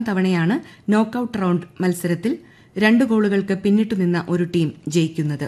തവണയാണ് knockout round മത്സരത്തിൽ രണ്ട് ഗോളുകൾക്ക് പിന്നിട്ടുനിന്ന ഒരു ടീം ജയിക്കുന്നത്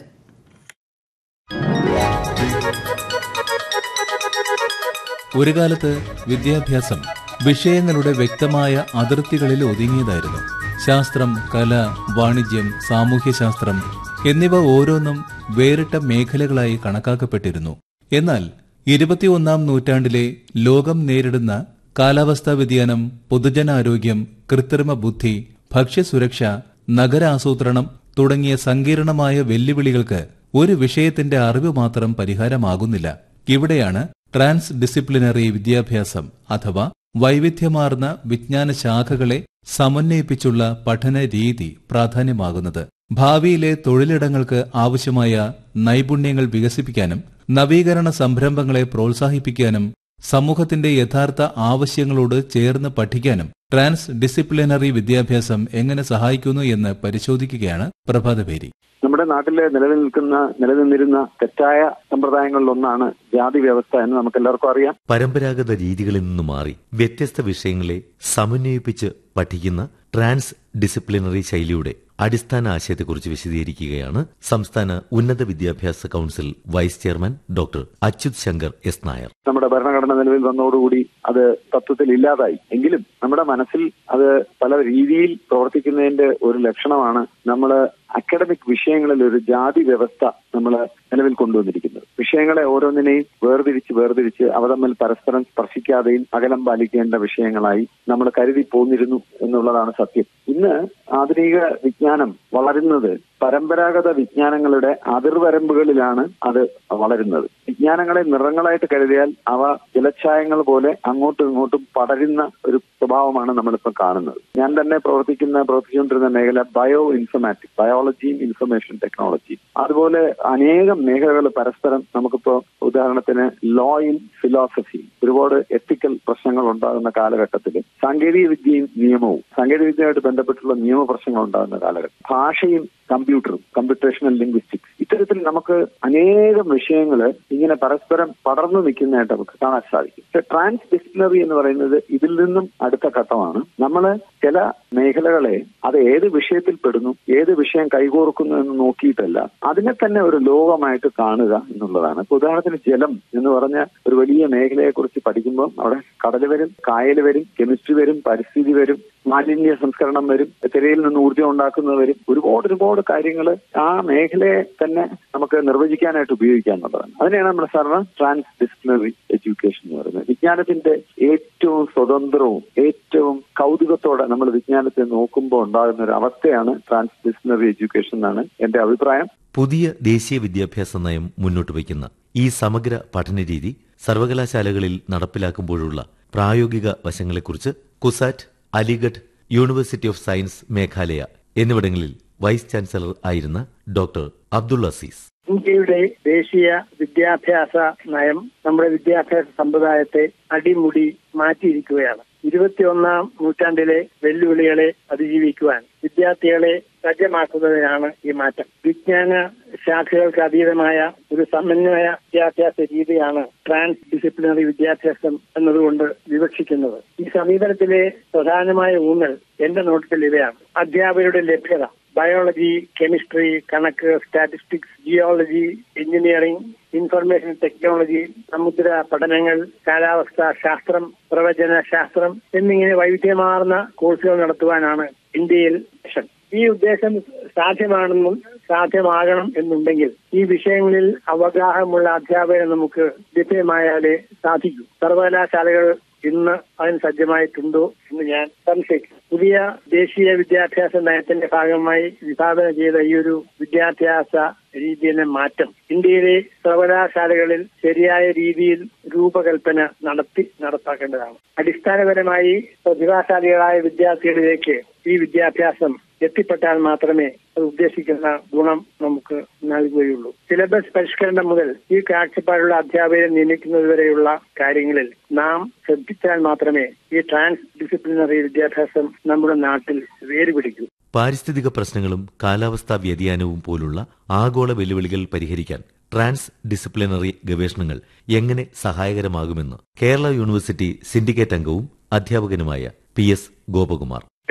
ഒരു കാലത്ത് വിദ്യാഭ്യാസം വിഷയങ്ങളുടെ വ്യക്തമായ അതിർത്തികളിൽ ഒതുങ്ങിയതായിരുന്നു ശാസ്ത്രം കല വാണിജ്യം സാമൂഹ്യശാസ്ത്രം എന്നിവ ഓരോന്നും വേറിട്ട മേഖലകളായി കണക്കാക്കപ്പെട്ടിരുന്നു എന്നാൽ ഇരുപത്തിയൊന്നാം നൂറ്റാണ്ടിലെ ലോകം നേരിടുന്ന കാലാവസ്ഥാ വ്യതിയാനം പൊതുജനാരോഗ്യം കൃത്രിമ ബുദ്ധി ഭക്ഷ്യസുരക്ഷ നഗരാസൂത്രണം തുടങ്ങിയ സങ്കീർണമായ വെല്ലുവിളികൾക്ക് ഒരു വിഷയത്തിന്റെ അറിവ് മാത്രം പരിഹാരമാകുന്നില്ല ഇവിടെയാണ് ട്രാൻസ് ഡിസിപ്ലിനറി വിദ്യാഭ്യാസം അഥവാ വൈവിധ്യമാർന്ന വിജ്ഞാന ശാഖകളെ സമന്വയിപ്പിച്ചുള്ള പഠന രീതി പ്രാധാന്യമാകുന്നത് ഭാവിയിലെ തൊഴിലിടങ്ങൾക്ക് ആവശ്യമായ നൈപുണ്യങ്ങൾ വികസിപ്പിക്കാനും നവീകരണ സംരംഭങ്ങളെ പ്രോത്സാഹിപ്പിക്കാനും സമൂഹത്തിന്റെ യഥാർത്ഥ ആവശ്യങ്ങളോട് ചേർന്ന് പഠിക്കാനും ട്രാൻസ് ഡിസിപ്ലിനറി വിദ്യാഭ്യാസം എങ്ങനെ സഹായിക്കുന്നു എന്ന് പരിശോധിക്കുകയാണ് പ്രഭാതപേരി നമ്മുടെ നാട്ടില് നിലനിൽക്കുന്ന നിലനിന്നിരുന്ന തെറ്റായ സമ്പ്രദായങ്ങളിലൊന്നാണ് ജാതി വ്യവസ്ഥ എന്ന് നമുക്ക് എല്ലാവർക്കും അറിയാം പരമ്പരാഗത രീതികളിൽ നിന്ന് മാറി വ്യത്യസ്ത വിഷയങ്ങളെ സമന്വയിപ്പിച്ച് പഠിക്കുന്ന ട്രാൻസ് ഡിസിപ്ലിനറി ശൈലിയുടെ അടിസ്ഥാന ആശയത്തെക്കുറിച്ച് വിശദീകരിക്കുകയാണ് സംസ്ഥാന ഉന്നത വിദ്യാഭ്യാസ council vice chairman doctor Achyut Shankar S Nair നമ്മുടെ ഭരണഘടന നിലവിൽ വന്നതോടുകൂടി അത് തത്വത്തിൽ ഇല്ലാതായി എങ്കിലും നമ്മുടെ മനസ്സിൽ അത് പല രീതിയിൽ പ്രവർത്തിക്കുന്നതിന്റെ ഒരു ലക്ഷണമാണ് നമ്മൾ അക്കാഡമിക് വിഷയങ്ങളിൽ ഒരു ജാതി വ്യവസ്ഥ നമ്മൾ നിലവിൽ കൊണ്ടുവന്നിരിക്കുന്നത് വിഷയങ്ങളെ ഓരോന്നിനെയും വേർതിരിച്ച് വേർതിരിച്ച് അവ തമ്മിൽ പരസ്പരം സ്പർശിക്കാതെയും അകലം പാലിക്കേണ്ട വിഷയങ്ങളായി നമ്മൾ കരുതി പോന്നിരുന്നു എന്നുള്ളതാണ് സത്യം ഇന്ന് ആധുനിക വിജ്ഞാനം വളരുന്നത് പരമ്പരാഗത വിജ്ഞാനങ്ങളുടെ അതിർവരമ്പുകളിലാണ് അത് വളരുന്നത് വിജ്ഞാനങ്ങളെ നിറങ്ങളായിട്ട് കരുതിയാൽ അവ ജലച്ഛായങ്ങൾ പോലെ അങ്ങോട്ടും ഇങ്ങോട്ടും പടരുന്ന ഒരു സ്വഭാവമാണ് നമ്മളിപ്പോൾ കാണുന്നത് ഞാൻ തന്നെ പ്രവർത്തിക്കുന്ന പ്രവർത്തിച്ചുകൊണ്ടിരുന്ന മേഖല ബയോ ഇൻഫർമാറ്റിക്സ് ബയോളജിയും ഇൻഫർമേഷൻ ടെക്നോളജിയും അതുപോലെ അനേകം മേഖലകൾ പരസ്പരം നമുക്കിപ്പോ ഉദാഹരണത്തിന് ലോയും ഫിലോസഫിയും ഒരുപാട് എത്തിക്കൽ പ്രശ്നങ്ങൾ ഉണ്ടാകുന്ന കാലഘട്ടത്തിൽ സാങ്കേതിക വിദ്യയും നിയമവും സാങ്കേതിക വിദ്യയുമായിട്ട് ബന്ധപ്പെട്ടുള്ള നിയമ പ്രശ്നങ്ങൾ ഉണ്ടാകുന്ന കാലഘട്ടം ഭാഷയും കമ്പ്യൂട്ടറും കമ്പ്യൂട്ടേഷണൽ ലിംഗ്വിസ്റ്റിക്സ് ഇത്തരത്തിൽ നമുക്ക് അനേകം വിഷയങ്ങൾ ഇങ്ങനെ പരസ്പരം പടർന്നു നിൽക്കുന്നതായിട്ട് നമുക്ക് കാണാൻ സാധിക്കും പക്ഷെ ട്രാൻസ് ഡിസിപ്ലിനറി എന്ന് പറയുന്നത് ഇതിൽ നിന്നും അടുത്ത ഘട്ടമാണ് നമ്മൾ ചില മേഖലകളെ അത് ഏത് വിഷയത്തിൽ പെടുന്നു ഏത് വിഷയം കൈകോർക്കുന്നു എന്ന് നോക്കിയിട്ടല്ല അതിനെ തന്നെ ഒരു ലോകമായിട്ട് കാണുക എന്നുള്ളതാണ് ഇപ്പൊ ഉദാഹരണത്തിന് ജലം എന്ന് പറഞ്ഞ ഒരു വലിയ മേഖലയെ കുറിച്ച് പഠിക്കുമ്പോൾ അവിടെ കടൽ വരും കായൽ വരും കെമിസ്ട്രി വരും പരിസ്ഥിതി വരും മാലിന്യ സംസ്കരണം വരും തിരയിൽ നിന്ന് ഊർജ്ജം ഉണ്ടാക്കുന്നത് വരും ഒരുപാട് ഒരുപാട് കാര്യങ്ങൾ ആ മേഖലയെ തന്നെ നമുക്ക് നിർവചിക്കാനായിട്ട് ഉപയോഗിക്കുക എന്നുള്ളതാണ് അതിനെയാണ് നമ്മുടെ സാറിന് ട്രാൻസ് ഡിസിപ്ലിനറി എഡ്യൂക്കേഷൻ എന്ന് പറയുന്നത് വിജ്ഞാനത്തിന്റെ ഏറ്റവും സ്വതന്ത്രവും ഏറ്റവും കൗതുകത്തോടെ നമ്മൾ വിജ്ഞാനത്തെ നോക്കുമ്പോൾ ഉണ്ടാകുന്ന ഒരു അവസ്ഥയാണ് ട്രാൻസ് ഡിസിപ്ലിനറി എഡ്യൂക്കേഷൻ എന്നാണ് എന്റെ അഭിപ്രായം പുതിയ ദേശീയ വിദ്യാഭ്യാസ നയം മുന്നോട്ട് വയ്ക്കുന്ന ഈ സമഗ്ര പഠനരീതി സർവകലാശാലകളിൽ നടപ്പിലാക്കുമ്പോഴുള്ള പ്രായോഗിക വശങ്ങളെക്കുറിച്ച് CUSAT Aligarh university of science Meghalaya എന്നിവിടങ്ങളിൽ വൈസ് ചാൻസലർ ആയിരുന്ന ഡോക്ടർ അബ്ദുൾ അസീസ് ഇന്ത്യയുടെ ദേശീയ വിദ്യാഭ്യാസ നയം നമ്മുടെ വിദ്യാഭ്യാസ സമ്പ്രദായത്തെ അടിമുടി മാറ്റിയിരിക്കുകയാണ് ഇരുപത്തിയൊന്നാം നൂറ്റാണ്ടിലെ വെല്ലുവിളികളെ അതിജീവിക്കുവാൻ വിദ്യാർത്ഥികളെ സജ്ജമാക്കുന്നതിനാണ് ഈ മാറ്റം വിജ്ഞാന ശാഖകൾക്ക് അതീതമായ ഒരു സമന്വയ വിദ്യാഭ്യാസ രീതിയാണ് ട്രാൻസ് ഡിസിപ്ലിനറി വിദ്യാഭ്യാസം എന്നതുകൊണ്ട് വിവക്ഷിക്കുന്നത് ഈ സമീപനത്തിലെ പ്രധാനമായ ഊന്നൽ എന്റെ നോട്ടത്തിൽ ഇവയാണ് അധ്യാപകരുടെ ലഭ്യത ബയോളജി കെമിസ്ട്രി കണക്ക് statistics geology engineering information technology സമുദ്ര പഠനങ്ങൾ കാലാവസ്ഥാ ശാസ്ത്രം പ്രവചന ശാസ്ത്രം എന്നിങ്ങനെ വൈവിധ്യമാർന്ന കോഴ്സുകൾ നടത്തുവാനാണ് ഇന്ത്യയിൽ ലക്ഷ്യം ഈ ഉദ്ദേശം സാധ്യമാണെന്നും സാധ്യമാകണം എന്നുണ്ടെങ്കിൽ ഈ വിഷയങ്ങളിൽ അവഗാഹമുള്ള അധ്യാപകരെ നമുക്ക് ലഭ്യമായാലേ സാധിക്കൂ സർവകലാശാലകൾ ഇന്ന് അതിന് സജ്ജമായിട്ടുണ്ടോ എന്ന് ഞാൻ സംശയിക്കുന്നു പുതിയ ദേശീയ വിദ്യാഭ്യാസ നയത്തിന്റെ ഭാഗമായി വിഭാവന ചെയ്ത ഈ ഒരു വിദ്യാഭ്യാസ രീതിയിലെ മാറ്റം ഇന്ത്യയിലെ സർവകലാശാലകളിൽ ശരിയായ രീതിയിൽ രൂപകൽപ്പന നടത്തി നടപ്പാക്കേണ്ടതാണ് അടിസ്ഥാനപരമായി പ്രതിഭാശാലികളായ വിദ്യാർത്ഥികളിലേക്ക് ഈ വിദ്യാഭ്യാസം എത്തിപ്പെട്ടാൽ മാത്രമേ അത് ഉദ്ദേശിക്കുന്ന ഗുണം നമുക്ക് നൽകുകയുള്ളൂ സിലബസ് പരിഷ്കരണം മുതൽ ഈ കാഴ്ചപ്പാടുള്ള അധ്യാപകരെ നിയമിക്കുന്നതുവരെയുള്ള കാര്യങ്ങളിൽ നാം ശ്രദ്ധിച്ചാൽ മാത്രമേ ഈ ട്രാൻസ് ഡിസിപ്ലിനറി വിദ്യാഭ്യാസം നമ്മുടെ നാട്ടിൽ വേരുപിടിക്കൂ പാരിസ്ഥിതിക പ്രശ്നങ്ങളും കാലാവസ്ഥാ വ്യതിയാനവും പോലുള്ള ആഗോള വെല്ലുവിളികൾ പരിഹരിക്കാൻ ട്രാൻസ് ഡിസിപ്ലിനറി ഗവേഷണങ്ങൾ എങ്ങനെ സഹായകരമാകുമെന്ന് കേരള യൂണിവേഴ്സിറ്റി സിൻഡിക്കേറ്റ് അംഗവും അധ്യാപകനുമായ പി എസ് ഗോപകുമാർ